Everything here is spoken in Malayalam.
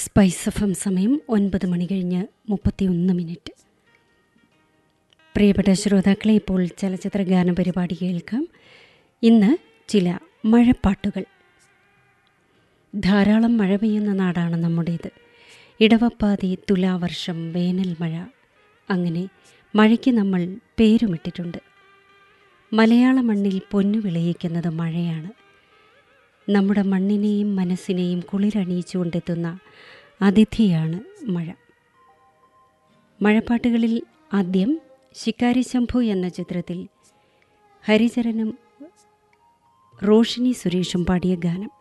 സ്പൈസ് എഫ് എം സമയം ഒൻപത് മണി കഴിഞ്ഞ് മുപ്പത്തിയൊന്ന് മിനിറ്റ് പ്രിയപ്പെട്ട ശ്രോതാക്കളെ ഇപ്പോൾ ചലച്ചിത്ര ഗാന പരിപാടി കേൾക്കാം ഇന്ന് ചില മഴപ്പാട്ടുകൾ ധാരാളം മഴ പെയ്യുന്ന നാടാണ് നമ്മുടേത് ഇടവപ്പാതി തുലാവർഷം വേനൽ മഴ അങ്ങനെ മഴയ്ക്ക് നമ്മൾ പേരുമിട്ടിട്ടുണ്ട് മലയാള മണ്ണിൽ പൊന്നു വിളയിക്കുന്നത് മഴയാണ് നമ്മുടെ മണ്ണിനെയും മനസ്സിനെയും കുളിരണിയിച്ചുകൊണ്ടെത്തുന്ന അതിഥിയാണ് മഴ മഴപ്പാട്ടുകളിൽ ആദ്യം ശിക്കാരി ശംഭു എന്ന ചിത്രത്തിൽ ഹരിചരനും റോഷിനി സുരേഷും പാടിയ ഗാനം